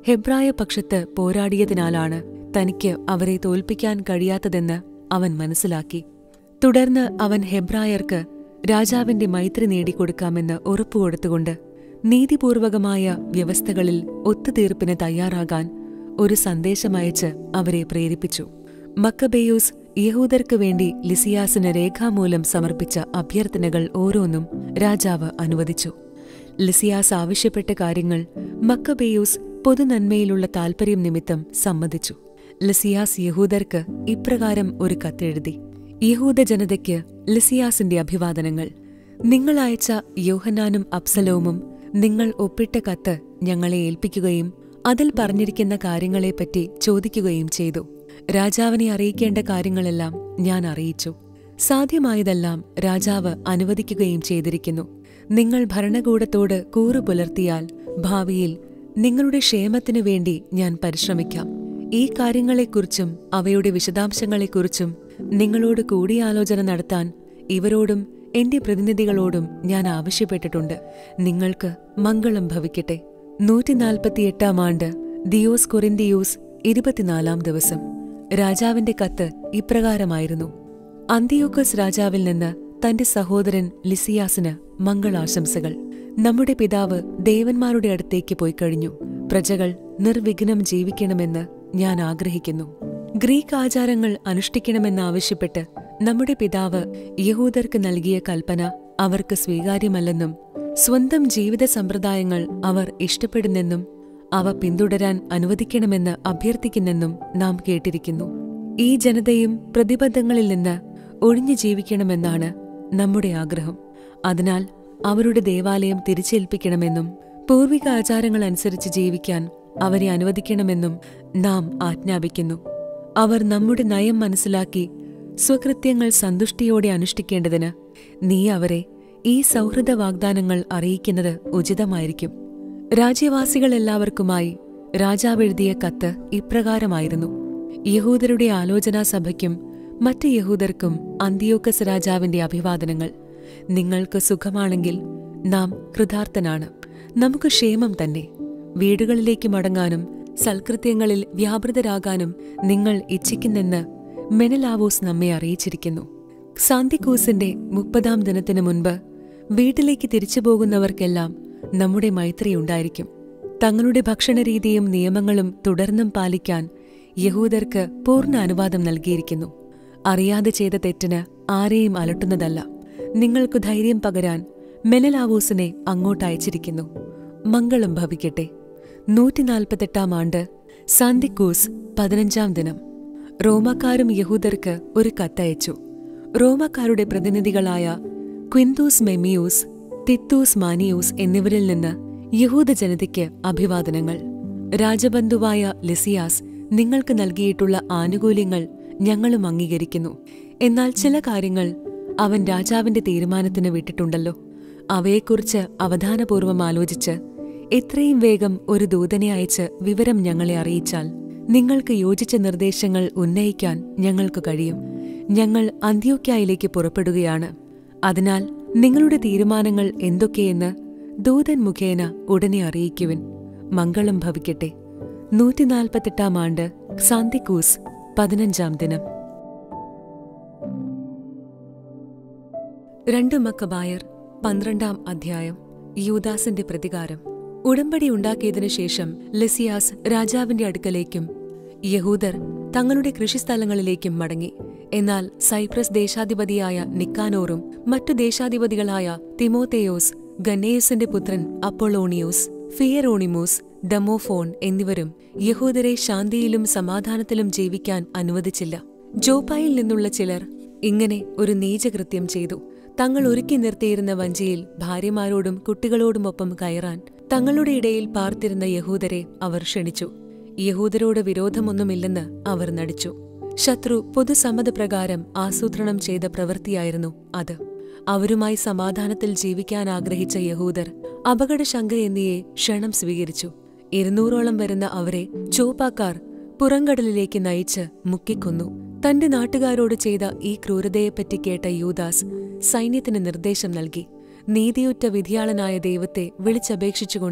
ഹെബ്രായ പക്ഷത്ത് പോരാടിയതിനാലാണ് തനിക്ക് അവരെ തോൽപ്പിക്കാൻ കഴിയാത്തതെന്ന് അവൻ മനസ്സിലാക്കി തുടർന്ന് അവൻ ഹെബ്രായർക്ക് രാജാവിന്റെ മൈത്രി നേടിക്കൊടുക്കാമെന്ന് ഉറപ്പുകൊടുത്തുകൊണ്ട് നീതിപൂർവകമായ വ്യവസ്ഥകളിൽ ഒത്തുതീർപ്പിന് തയ്യാറാകാൻ ഒരു സന്ദേശമയച്ച് അവരെ പ്രേരിപ്പിച്ചു മക്കബേയൂസ് യഹൂദർക്ക് വേണ്ടി ലിസിയാസിന് രേഖാമൂലം സമർപ്പിച്ച അഭ്യർത്ഥനകൾ ഓരോന്നും രാജാവ് അനുവദിച്ചു ലിസിയാസ് ആവശ്യപ്പെട്ട കാര്യങ്ങൾ മക്കബേയൂസ് പൊതുനന്മയിലുള്ള താൽപര്യം നിമിത്തം സമ്മതിച്ചു ലിസിയാസ് യഹൂദർക്ക് ഇപ്രകാരം ഒരു കത്തെഴുതി യഹൂദ ജനതയ്ക്ക് ലിസിയാസിന്റെ അഭിവാദനങ്ങൾ നിങ്ങൾ അയച്ച യോഹനാനും അബ്സലോമും നിങ്ങൾ ഒപ്പിട്ട കത്ത് ഞങ്ങളെ ഏൽപ്പിക്കുകയും അതിൽ പറഞ്ഞിരിക്കുന്ന കാര്യങ്ങളെപ്പറ്റി ചോദിക്കുകയും ചെയ്തു രാജാവിനെ അറിയിക്കേണ്ട കാര്യങ്ങളെല്ലാം ഞാൻ അറിയിച്ചു സാധ്യമായതെല്ലാം രാജാവ് അനുവദിക്കുകയും ചെയ്തിരിക്കുന്നു നിങ്ങൾ ഭരണകൂടത്തോട് കൂറു പുലർത്തിയാൽ ഭാവിയിൽ നിങ്ങളുടെ ക്ഷേമത്തിനു വേണ്ടി ഞാൻ പരിശ്രമിക്കാം ഈ കാര്യങ്ങളെക്കുറിച്ചും അവയുടെ വിശദാംശങ്ങളെക്കുറിച്ചും നിങ്ങളോട് കൂടിയാലോചന നടത്താൻ ഇവരോടും എന്റെ പ്രതിനിധികളോടും ഞാൻ ആവശ്യപ്പെട്ടിട്ടുണ്ട് നിങ്ങൾക്ക് മംഗളം ഭവിക്കട്ടെ നൂറ്റിനാൽപ്പത്തിയെട്ടാം ആണ്ട് ദിയോസ് കൊറിന്തിയൂസ് ഇരുപത്തിനാലാം ദിവസം രാജാവിന്റെ കത്ത് ഇപ്രകാരമായിരുന്നു അന്തിയോക്കസ് രാജാവിൽ നിന്ന് തന്റെ സഹോദരൻ ലിസിയാസിന് മംഗളാശംസകൾ നമ്മുടെ പിതാവ് ദേവന്മാരുടെ അടുത്തേക്ക് പോയി കഴിഞ്ഞു പ്രജകൾ നിർവിഘ്നം ജീവിക്കണമെന്ന് ഞാൻ ആഗ്രഹിക്കുന്നു ഗ്രീക്ക് ആചാരങ്ങൾ അനുഷ്ഠിക്കണമെന്നാവശ്യപ്പെട്ട് നമ്മുടെ പിതാവ് യഹൂദർക്ക് നൽകിയ കൽപ്പന അവർക്ക് സ്വീകാര്യമല്ലെന്നും സ്വന്തം ജീവിത സമ്പ്രദായങ്ങൾ അവർ ഇഷ്ടപ്പെടുന്നെന്നും അവ പിന്തുടരാൻ അനുവദിക്കണമെന്ന് അഭ്യർത്ഥിക്കുന്നെന്നും നാം കേട്ടിരിക്കുന്നു ഈ ജനതയും പ്രതിബദ്ധങ്ങളിൽ നിന്ന് ഒഴിഞ്ഞു ജീവിക്കണമെന്നാണ് നമ്മുടെ ആഗ്രഹം അതിനാൽ അവരുടെ ദേവാലയം തിരിച്ചേൽപ്പിക്കണമെന്നും പൂർവിക ആചാരങ്ങൾ അനുസരിച്ച് ജീവിക്കാൻ അവരെ അനുവദിക്കണമെന്നും നാം ആജ്ഞാപിക്കുന്നു അവർ നമ്മുടെ നയം മനസ്സിലാക്കി സ്വകൃത്യങ്ങൾ സന്തുഷ്ടിയോടെ അനുഷ്ഠിക്കേണ്ടതിന് നീ അവരെ ഈ സൗഹൃദ വാഗ്ദാനങ്ങൾ അറിയിക്കുന്നത് ഉചിതമായിരിക്കും രാജ്യവാസികളെല്ലാവർക്കുമായി രാജാവെഴുതിയ കത്ത് ഇപ്രകാരമായിരുന്നു യഹൂദരുടെ ആലോചനാ സഭയ്ക്കും മറ്റ് യഹൂദർക്കും അന്തിയോക്കസ് രാജാവിന്റെ അഭിവാദനങ്ങൾ നിങ്ങൾക്ക് സുഖമാണെങ്കിൽ നാം കൃതാർത്ഥനാണ് നമുക്ക് ക്ഷേമം തന്നെ വീടുകളിലേക്ക് മടങ്ങാനും സൽകൃത്യങ്ങളിൽ വ്യാപൃതരാകാനും നിങ്ങൾ ഇച്ഛിക്കുന്നെന്ന് മെനലാവോസ് നമ്മെ അറിയിച്ചിരിക്കുന്നു സാന്തിക്കൂസിന്റെ മുപ്പതാം ദിനത്തിനു മുൻപ് വീട്ടിലേക്ക് തിരിച്ചു പോകുന്നവർക്കെല്ലാം നമ്മുടെ മൈത്രി ഉണ്ടായിരിക്കും തങ്ങളുടെ ഭക്ഷണരീതിയും നിയമങ്ങളും തുടർന്നും പാലിക്കാൻ യഹൂദർക്ക് പൂർണ്ണ അനുവാദം നൽകിയിരിക്കുന്നു അറിയാതെ ചെയ്ത തെറ്റിന് ആരെയും അലട്ടുന്നതല്ല നിങ്ങൾക്ക് ധൈര്യം പകരാൻ മെനലാവൂസിനെ അങ്ങോട്ട് അയച്ചിരിക്കുന്നു മംഗളം ഭവിക്കട്ടെ നൂറ്റിനാൽപ്പത്തെട്ടാം ആണ്ട് സാന്തിക്കൂസ് പതിനഞ്ചാം ദിനം റോമാക്കാരും യഹൂദർക്ക് ഒരു കത്തയച്ചു റോമാക്കാരുടെ പ്രതിനിധികളായ ക്വിന്തൂസ് മെമിയൂസ് തിത്തൂസ് മാനിയൂസ് എന്നിവരിൽ നിന്ന് യഹൂദ ജനതയ്ക്ക് അഭിവാദനങ്ങൾ രാജബന്ധുവായ ലിസിയാസ് നിങ്ങൾക്ക് നൽകിയിട്ടുള്ള ആനുകൂല്യങ്ങൾ ഞങ്ങളും അംഗീകരിക്കുന്നു എന്നാൽ ചില കാര്യങ്ങൾ അവൻ രാജാവിന്റെ തീരുമാനത്തിന് വിട്ടിട്ടുണ്ടല്ലോ അവയെക്കുറിച്ച് അവധാനപൂർവ്വം ആലോചിച്ച് എത്രയും വേഗം ഒരു ദൂതനെ അയച്ച് വിവരം ഞങ്ങളെ അറിയിച്ചാൽ നിങ്ങൾക്ക് യോജിച്ച നിർദ്ദേശങ്ങൾ ഉന്നയിക്കാൻ ഞങ്ങൾക്ക് കഴിയും ഞങ്ങൾ അന്ത്യോക്യായിലേക്ക് പുറപ്പെടുകയാണ് അതിനാൽ നിങ്ങളുടെ തീരുമാനങ്ങൾ എന്തൊക്കെയെന്ന് ദൂതൻ മുഖേന ഉടനെ അറിയിക്കുവിൻ മംഗളം ഭവിക്കട്ടെ നൂറ്റിനാൽപ്പത്തെട്ടാം ആണ്ട് സാന്തിക്കൂസ് പതിനഞ്ചാം ദിനം രണ്ട് മക്കബായർ പന്ത്രണ്ടാം അധ്യായം യൂദാസിന്റെ പ്രതികാരം ഉടമ്പടി ഉണ്ടാക്കിയതിനു ശേഷം ലിസിയാസ് രാജാവിന്റെ അടുക്കലേക്കും യഹൂദർ തങ്ങളുടെ കൃഷിസ്ഥലങ്ങളിലേക്കും മടങ്ങി എന്നാൽ സൈപ്രസ് ദേശാധിപതിയായ നിക്കാനോറും മറ്റു ദേശാധിപതികളായ തിമോത്തേയോസ് ഗന്നേയുസിന്റെ പുത്രൻ അപ്പൊളോണിയോസ് ഫിയറോണിമോസ് ഡമോഫോൺ എന്നിവരും യഹൂദരെ ശാന്തിയിലും സമാധാനത്തിലും ജീവിക്കാൻ അനുവദിച്ചില്ല ജോപ്പായിൽ നിന്നുള്ള ചിലർ ഇങ്ങനെ ഒരു നീചകൃത്യം ചെയ്തു തങ്ങൾ ഒരുക്കി നിർത്തിയിരുന്ന വഞ്ചിയിൽ ഭാര്യമാരോടും കുട്ടികളോടുമൊപ്പം കയറാൻ തങ്ങളുടെ ഇടയിൽ പാർത്തിരുന്ന യഹൂദരെ അവർ ക്ഷണിച്ചു യഹൂദരോട് വിരോധമൊന്നുമില്ലെന്ന് അവർ നടിച്ചു ശത്രു പൊതുസമ്മതപ്രകാരം ആസൂത്രണം ചെയ്ത പ്രവൃത്തിയായിരുന്നു അത് അവരുമായി സമാധാനത്തിൽ ജീവിക്കാൻ ആഗ്രഹിച്ച യഹൂദർ അപകടശങ്ക എന്നിയെ ക്ഷണം സ്വീകരിച്ചു ഇരുന്നൂറോളം വരുന്ന അവരെ ചോപ്പാക്കാർ പുറംകടലിലേക്ക് നയിച്ച് മുക്കിക്കൊന്നു തന്റെ നാട്ടുകാരോട് ചെയ്ത ഈ ക്രൂരതയെപ്പറ്റി കേട്ട യൂദാസ് സൈന്യത്തിന് നിർദ്ദേശം നൽകി നീതിയുറ്റ വിധിയാളനായ ദൈവത്തെ വിളിച്ചപേക്ഷിച്ചുകൊണ്ട്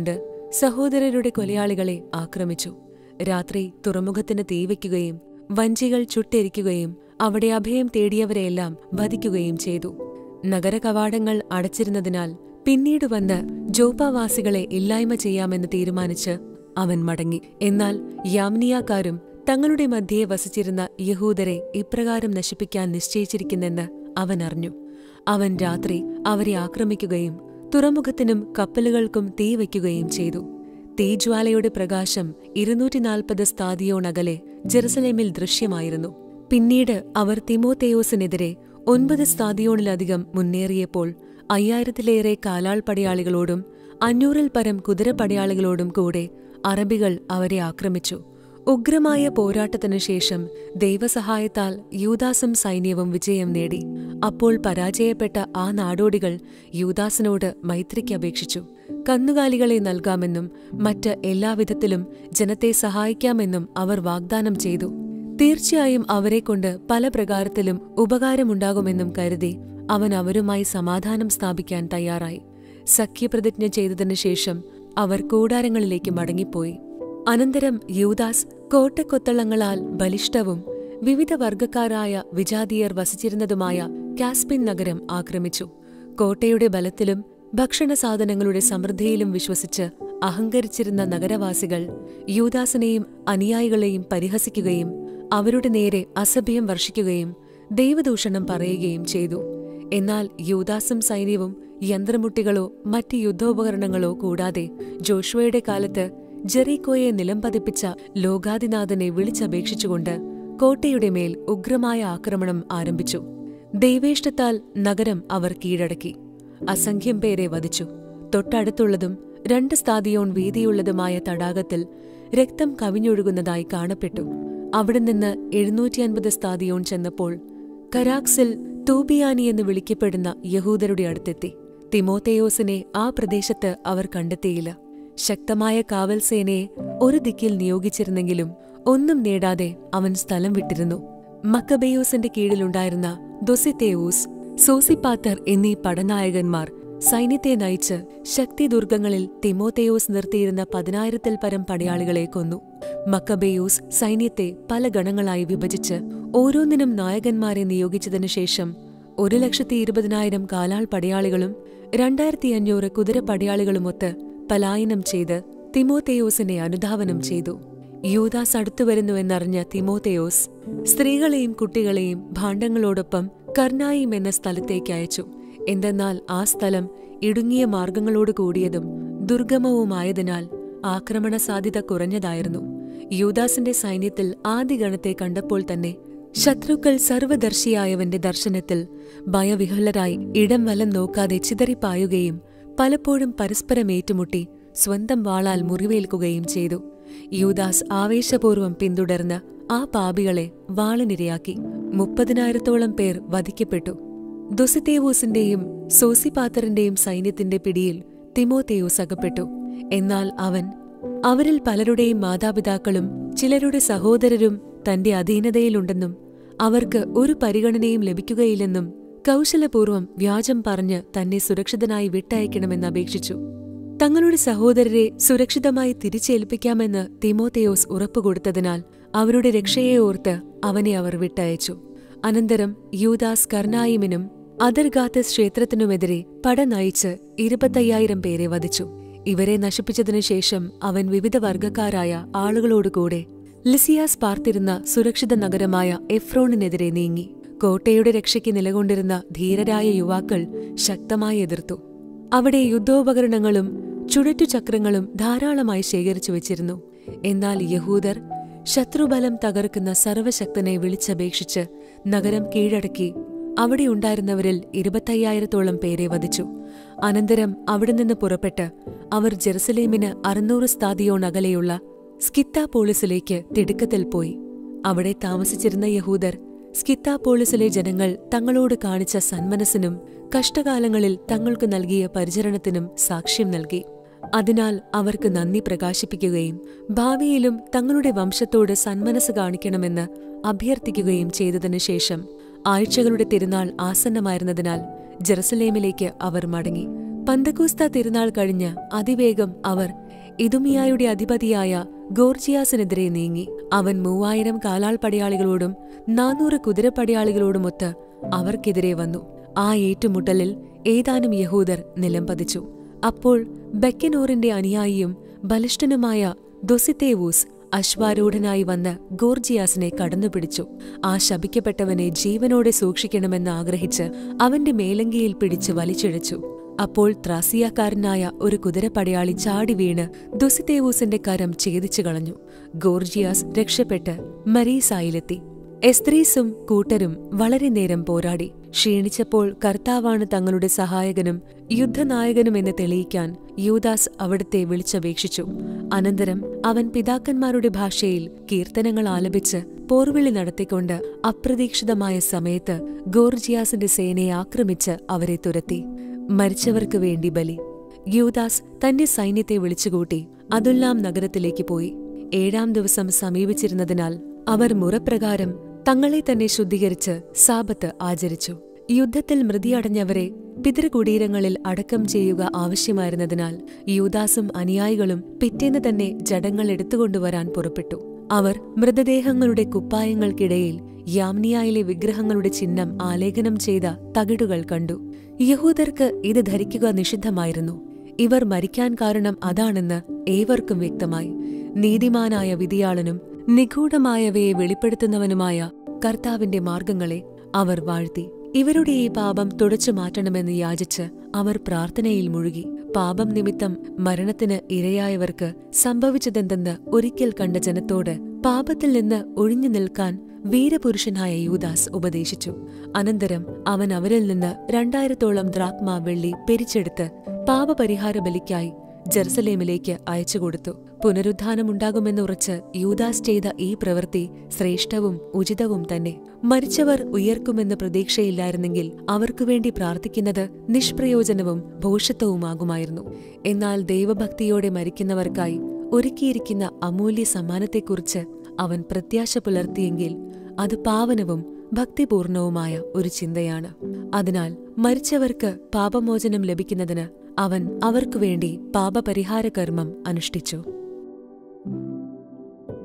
സഹോദരരുടെ കൊലയാളികളെ ആക്രമിച്ചു രാത്രി തുറമുഖത്തിന് തീവയ്ക്കുകയും വഞ്ചികൾ ചുട്ടെരിക്കുകയും അവിടെ അഭയം തേടിയവരെയെല്ലാം വധിക്കുകയും ചെയ്തു നഗരകവാടങ്ങൾ അടച്ചിരുന്നതിനാൽ പിന്നീട് വന്ന് ജോപ്പാവാസികളെ ഇല്ലായ്മ ചെയ്യാമെന്ന് തീരുമാനിച്ച് അവൻ മടങ്ങി എന്നാൽ യാമ്നിയാക്കാരും തങ്ങളുടെ മധ്യേ വസിച്ചിരുന്ന യഹൂദരെ ഇപ്രകാരം നശിപ്പിക്കാൻ നിശ്ചയിച്ചിരിക്കുന്നെന്ന് അവൻ അറിഞ്ഞു അവൻ രാത്രി അവരെ ആക്രമിക്കുകയും തുറമുഖത്തിനും കപ്പലുകൾക്കും തീ വയ്ക്കുകയും ചെയ്തു തീജ്വാലയുടെ പ്രകാശം ഇരുന്നൂറ്റിനാൽപ്പത് സ്ഥാദിയോണകലെ ജെറുസലേമിൽ ദൃശ്യമായിരുന്നു പിന്നീട് അവർ തിമോത്തേയോസിനെതിരെ ഒൻപത് സ്ഥാദിയോണിലധികം മുന്നേറിയപ്പോൾ അയ്യായിരത്തിലേറെ കാലാൾ പടയാളികളോടും അഞ്ഞൂറിൽ പരം കുതിരപ്പടയാളികളോടും കൂടെ അറബികൾ അവരെ ആക്രമിച്ചു ഉഗ്രമായ പോരാട്ടത്തിനു ശേഷം ദൈവസഹായത്താൽ യൂദാസും സൈന്യവും വിജയം നേടി അപ്പോൾ പരാജയപ്പെട്ട ആ നാടോടികൾ യൂദാസിനോട് മൈത്രിക്ക് അപേക്ഷിച്ചു കന്നുകാലികളെ നൽകാമെന്നും മറ്റ് എല്ലാവിധത്തിലും ജനത്തെ സഹായിക്കാമെന്നും അവർ വാഗ്ദാനം ചെയ്തു തീർച്ചയായും അവരെക്കൊണ്ട് പല പ്രകാരത്തിലും ഉപകാരമുണ്ടാകുമെന്നും കരുതി അവൻ അവരുമായി സമാധാനം സ്ഥാപിക്കാൻ തയ്യാറായി സഖ്യപ്രതിജ്ഞ ചെയ്തതിനു ശേഷം അവർ കൂടാരങ്ങളിലേക്ക് മടങ്ങിപ്പോയി അനന്തരം യൂദാസ് കോട്ടക്കൊത്തളങ്ങളാൽ ബലിഷ്ഠവും വിവിധ വർഗക്കാരായ വിജാതീയർ വസിച്ചിരുന്നതുമായ കാസ്പിൻ നഗരം ആക്രമിച്ചു കോട്ടയുടെ ബലത്തിലും ഭക്ഷണ സാധനങ്ങളുടെ സമൃദ്ധിയിലും വിശ്വസിച്ച് അഹങ്കരിച്ചിരുന്ന നഗരവാസികൾ യൂദാസിനെയും അനുയായികളെയും പരിഹസിക്കുകയും അവരുടെ നേരെ അസഭ്യം വർഷിക്കുകയും ദൈവദൂഷണം പറയുകയും ചെയ്തു എന്നാൽ യൂദാസും സൈന്യവും യന്ത്രമുട്ടികളോ മറ്റ് യുദ്ധോപകരണങ്ങളോ കൂടാതെ ജോഷുവയുടെ കാലത്ത് ജെറീക്കോയെ നിലംപതിപ്പിച്ച ലോകാദിനാഥനെ വിളിച്ചപേക്ഷിച്ചുകൊണ്ട് കോട്ടയുടെ മേൽ ഉഗ്രമായ ആക്രമണം ആരംഭിച്ചു ദൈവേഷ്ടത്താൽ നഗരം അവർ കീഴടക്കി അസംഖ്യം പേരെ വധിച്ചു തൊട്ടടുത്തുള്ളതും രണ്ട് സ്ഥാതിയോൺ വീതിയുള്ളതുമായ തടാകത്തിൽ രക്തം കവിഞ്ഞൊഴുകുന്നതായി കാണപ്പെട്ടു അവിടെ നിന്ന് എഴുന്നൂറ്റി അൻപത് സ്ഥാതിയോൺ ചെന്നപ്പോൾ കരാക്സിൽ തൂബിയാനി എന്ന് വിളിക്കപ്പെടുന്ന യഹൂദരുടെ അടുത്തെത്തി തിമോത്തേയോസിനെ ആ പ്രദേശത്ത് അവർ കണ്ടെത്തിയില്ല ശക്തമായ കാവൽ സേനയെ ഒരു ദിക്കിൽ നിയോഗിച്ചിരുന്നെങ്കിലും ഒന്നും നേടാതെ അവൻ സ്ഥലം വിട്ടിരുന്നു മക്കബേയോസിന്റെ കീഴിലുണ്ടായിരുന്ന ദൊസിത്തേവൂസ് സോസിപ്പാത്തർ എന്നീ പടനായകന്മാർ സൈന്യത്തെ നയിച്ച് ശക്തിദുർഗങ്ങളിൽ തിമോത്തേയോസ് നിർത്തിയിരുന്ന പതിനായിരത്തിൽ പരം പടയാളികളെ കൊന്നു മക്കബേയൂസ് സൈന്യത്തെ പല ഗണങ്ങളായി വിഭജിച്ച് ഓരോന്നിനും നായകന്മാരെ നിയോഗിച്ചതിനു ശേഷം ഒരു ലക്ഷത്തി ഇരുപതിനായിരം കാലാൾ പടയാളികളും രണ്ടായിരത്തി അഞ്ഞൂറ് കുതിരപ്പടയാളികളുമൊത്ത് പലായനം ചെയ്ത് തിമോത്തേയോസിനെ അനുധാവനം ചെയ്തു യൂദാസ് അടുത്തുവരുന്നുവെന്നറിഞ്ഞ തിമോത്തേയോസ് സ്ത്രീകളെയും കുട്ടികളെയും ഭാണ്ഡങ്ങളോടൊപ്പം കർണായിം എന്ന സ്ഥലത്തേക്ക് അയച്ചു എന്തെന്നാൽ ആ സ്ഥലം ഇടുങ്ങിയ മാർഗങ്ങളോട് കൂടിയതും ദുർഗമവുമായതിനാൽ ആക്രമണ സാധ്യത കുറഞ്ഞതായിരുന്നു യൂദാസിന്റെ സൈന്യത്തിൽ ആദ്യ ഗണത്തെ കണ്ടപ്പോൾ തന്നെ ശത്രുക്കൾ സർവദർശിയായവന്റെ ദർശനത്തിൽ ഭയവിഹ്വലരായി ഇടം വലം നോക്കാതെ ചിതറിപ്പായുകയും പലപ്പോഴും പരസ്പരം ഏറ്റുമുട്ടി സ്വന്തം വാളാൽ മുറിവേൽക്കുകയും ചെയ്തു യൂദാസ് ആവേശപൂർവ്വം പിന്തുടർന്ന് ആ പാപികളെ വാളിനിരയാക്കി മുപ്പതിനായിരത്തോളം പേർ വധിക്കപ്പെട്ടു ദൊസിത്തേവൂസിന്റെയും സോസിപാത്തറിന്റെയും സൈന്യത്തിന്റെ പിടിയിൽ തിമോത്തേയൂസ് അകപ്പെട്ടു എന്നാൽ അവൻ അവരിൽ പലരുടെയും മാതാപിതാക്കളും ചിലരുടെ സഹോദരരും തന്റെ അധീനതയിലുണ്ടെന്നും അവർക്ക് ഒരു പരിഗണനയും ലഭിക്കുകയില്ലെന്നും കൗശലപൂർവ്വം വ്യാജം പറഞ്ഞ് തന്നെ സുരക്ഷിതനായി വിട്ടയക്കണമെന്ന് അപേക്ഷിച്ചു തങ്ങളുടെ സഹോദരരെ സുരക്ഷിതമായി തിരിച്ചേൽപ്പിക്കാമെന്ന് തിമോത്തേയോസ് ഉറപ്പുകൊടുത്തതിനാൽ അവരുടെ രക്ഷയെ ഓർത്ത് അവനെ അവർ വിട്ടയച്ചു അനന്തരം യൂദാസ് കർണായിമിനും അദർഗാത്തസ് ക്ഷേത്രത്തിനുമെതിരെ പട നയിച്ച് ഇരുപത്തയ്യായിരം പേരെ വധിച്ചു ഇവരെ നശിപ്പിച്ചതിനു ശേഷം അവൻ വിവിധ വർഗക്കാരായ ആളുകളോടുകൂടെ ലിസിയാസ് പാർത്തിരുന്ന സുരക്ഷിത നഗരമായ എഫ്രോണിനെതിരെ നീങ്ങി കോട്ടയുടെ രക്ഷയ്ക്ക് നിലകൊണ്ടിരുന്ന ധീരരായ യുവാക്കൾ ശക്തമായി എതിർത്തു അവിടെ യുദ്ധോപകരണങ്ങളും ചുഴറ്റുചക്രങ്ങളും ധാരാളമായി ശേഖരിച്ചു വച്ചിരുന്നു എന്നാൽ യഹൂദർ ശത്രുബലം തകർക്കുന്ന സർവശക്തനെ വിളിച്ചപേക്ഷിച്ച് നഗരം കീഴടക്കി അവിടെയുണ്ടായിരുന്നവരിൽ ഇരുപത്തയ്യായിരത്തോളം പേരെ വധിച്ചു അനന്തരം അവിടെ നിന്ന് പുറപ്പെട്ട് അവർ ജെറുസലേമിന് അറുന്നൂറ് സ്ഥാതിയോൺ അകലെയുള്ള സ്കിത്താപോളിസിലേക്ക് തിടുക്കത്തിൽ പോയി അവിടെ താമസിച്ചിരുന്ന യഹൂദർ സ്കിത്താപോളിസിലെ ജനങ്ങൾ തങ്ങളോട് കാണിച്ച സന്മനസ്സിനും കഷ്ടകാലങ്ങളിൽ തങ്ങൾക്ക് നൽകിയ പരിചരണത്തിനും സാക്ഷ്യം നൽകി അതിനാൽ അവർക്ക് നന്ദി പ്രകാശിപ്പിക്കുകയും ഭാവിയിലും തങ്ങളുടെ വംശത്തോട് സന്മനസ് കാണിക്കണമെന്ന് അഭ്യർത്ഥിക്കുകയും ചെയ്തതിനു ശേഷം ആഴ്ചകളുടെ തിരുനാൾ ആസന്നമായിരുന്നതിനാൽ ജെറുസലേമിലേക്ക് അവർ മടങ്ങി പന്തക്കൂസ്ത തിരുനാൾ കഴിഞ്ഞ് അതിവേഗം അവർ ഇതുമിയായുടെ അധിപതിയായ ഗോർജിയാസിനെതിരെ നീങ്ങി അവൻ മൂവായിരം കാലാൾ പടയാളികളോടും നാനൂറ് കുതിരപ്പടയാളികളോടുമൊത്ത് അവർക്കെതിരെ വന്നു ആ ഏറ്റുമുട്ടലിൽ ഏതാനും യഹൂദർ നിലംപതിച്ചു അപ്പോൾ ബെക്കനോറിന്റെ അനുയായിയും ബലിഷ്ഠനുമായ ദൊസിത്തേവൂസ് അശ്വാരൂഢനായി വന്ന് ഗോർജിയാസിനെ കടന്നുപിടിച്ചു ആ ശപിക്കപ്പെട്ടവനെ ജീവനോടെ സൂക്ഷിക്കണമെന്ന് ആഗ്രഹിച്ച് അവന്റെ മേലങ്കിയിൽ പിടിച്ച് വലിച്ചിഴച്ചു അപ്പോൾ ത്രാസിയാക്കാരനായ ഒരു കുതിരപ്പടയാളി ചാടി വീണ് ദുസിത്തേവൂസിന്റെ കരം ഛേദിച്ചു കളഞ്ഞു ഗോർജിയാസ് രക്ഷപ്പെട്ട് മരീസായിലെത്തി എസ്ത്രീസും കൂട്ടരും വളരെ നേരം പോരാടി ക്ഷീണിച്ചപ്പോൾ കർത്താവാണ് തങ്ങളുടെ സഹായകനും യുദ്ധനായകനുമെന്ന് തെളിയിക്കാൻ യൂദാസ് അവിടുത്തെ വിളിച്ചപേക്ഷിച്ചു അനന്തരം അവൻ പിതാക്കന്മാരുടെ ഭാഷയിൽ കീർത്തനങ്ങൾ ആലപിച്ച് പോർവിളി നടത്തിക്കൊണ്ട് അപ്രതീക്ഷിതമായ സമയത്ത് ഗോർജിയാസിന്റെ സേനയെ ആക്രമിച്ച് അവരെ തുരത്തി മരിച്ചവർക്ക് വേണ്ടി ബലി യൂദാസ് തന്റെ സൈന്യത്തെ വിളിച്ചുകൂട്ടി അതുല്ലാം നഗരത്തിലേക്ക് പോയി ഏഴാം ദിവസം സമീപിച്ചിരുന്നതിനാൽ അവർ മുറപ്രകാരം തങ്ങളെ തന്നെ ശുദ്ധീകരിച്ച് സാപത്ത് ആചരിച്ചു യുദ്ധത്തിൽ മൃതിയടഞ്ഞവരെ പിതൃകുടീരങ്ങളിൽ അടക്കം ചെയ്യുക ആവശ്യമായിരുന്നതിനാൽ യൂദാസും അനുയായികളും പിറ്റേന്ന് തന്നെ ജഡങ്ങൾ എടുത്തുകൊണ്ടുവരാൻ പുറപ്പെട്ടു അവർ മൃതദേഹങ്ങളുടെ കുപ്പായങ്ങൾക്കിടയിൽ യാമ്നിയായിലെ വിഗ്രഹങ്ങളുടെ ചിഹ്നം ആലേഖനം ചെയ്ത തകിടുകൾ കണ്ടു യഹൂദർക്ക് ഇത് ധരിക്കുക നിഷിദ്ധമായിരുന്നു ഇവർ മരിക്കാൻ കാരണം അതാണെന്ന് ഏവർക്കും വ്യക്തമായി നീതിമാനായ വിധിയാളനും നിഗൂഢമായവയെ വെളിപ്പെടുത്തുന്നവനുമായ കർത്താവിന്റെ മാർഗങ്ങളെ അവർ വാഴ്ത്തി ഇവരുടെ ഈ പാപം തുടച്ചു മാറ്റണമെന്ന് യാചിച്ച് അവർ പ്രാർത്ഥനയിൽ മുഴുകി പാപം നിമിത്തം മരണത്തിന് ഇരയായവർക്ക് സംഭവിച്ചതെന്തെന്ന് ഒരിക്കൽ കണ്ട ജനത്തോട് പാപത്തിൽ നിന്ന് ഒഴിഞ്ഞു നിൽക്കാൻ വീരപുരുഷനായ യൂദാസ് ഉപദേശിച്ചു അനന്തരം അവൻ അവരിൽ നിന്ന് രണ്ടായിരത്തോളം ദ്രാക്മ വെള്ളി പിരിച്ചെടുത്ത് പാപപരിഹാര ബലിക്കായി ജെറുസലേമിലേക്ക് അയച്ചുകൊടുത്തു പുനരുദ്ധാനമുണ്ടാകുമെന്നുറച്ച് യൂദാസ് ചെയ്ത ഈ പ്രവൃത്തി ശ്രേഷ്ഠവും ഉചിതവും തന്നെ മരിച്ചവർ ഉയർക്കുമെന്ന് പ്രതീക്ഷയില്ലായിരുന്നെങ്കിൽ അവർക്കുവേണ്ടി പ്രാർത്ഥിക്കുന്നത് നിഷ്പ്രയോജനവും ഭോഷത്വവുമാകുമായിരുന്നു എന്നാൽ ദൈവഭക്തിയോടെ മരിക്കുന്നവർക്കായി ഒരുക്കിയിരിക്കുന്ന അമൂല്യ സമ്മാനത്തെക്കുറിച്ച് അവൻ പ്രത്യാശ പുലർത്തിയെങ്കിൽ അത് പാവനവും ഭക്തിപൂർണവുമായ ഒരു ചിന്തയാണ് അതിനാൽ മരിച്ചവർക്ക് പാപമോചനം ലഭിക്കുന്നതിന് അവൻ അവർക്കുവേണ്ടി പാപപരിഹാര കർമ്മം അനുഷ്ഠിച്ചു